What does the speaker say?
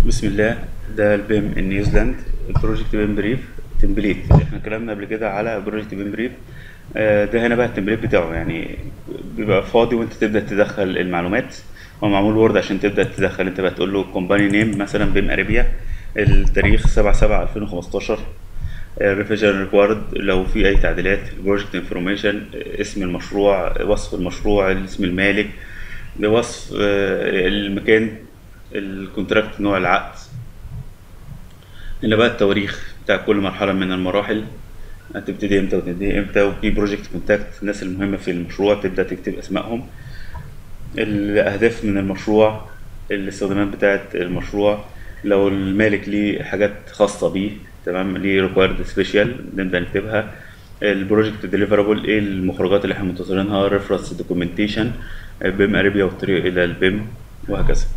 بسم الله ده البيم نيوزيلاند البروجكت بيم بريف تمبليت احنا اتكلمنا قبل كده على بروجكت بيم بريف آه، ده هنا بقى التمبليت بتاعه يعني بيبقى فاضي وانت تبدا تدخل المعلومات هو معمول وورد عشان تبدا تدخل انت بقى تقول له كومباني نيم مثلا بيم اريبيا التاريخ 7 7 2015 ريفيجن ريكوارد لو في اي تعديلات البروجكت انفورميشن اسم المشروع وصف المشروع اسم المالك بوصف آه، المكان الكونتراكت نوع العقد هنا بقى التواريخ بتاع كل مرحلة من المراحل هتبتدي امتى وتنتهي امتى وفي بروجكت كونتاكت الناس المهمة في المشروع تبدأ تكتب اسمائهم الأهداف من المشروع الاستخدامات بتاعة المشروع لو المالك ليه حاجات خاصة بيه تمام ليه ريكوايرد سبيشال نبدأ نكتبها البروجكت ديليفرابل ايه المخرجات اللي احنا منتظرينها ريفرنس دوكيومنتيشن بيم اريبيا والطريق الى البيم وهكذا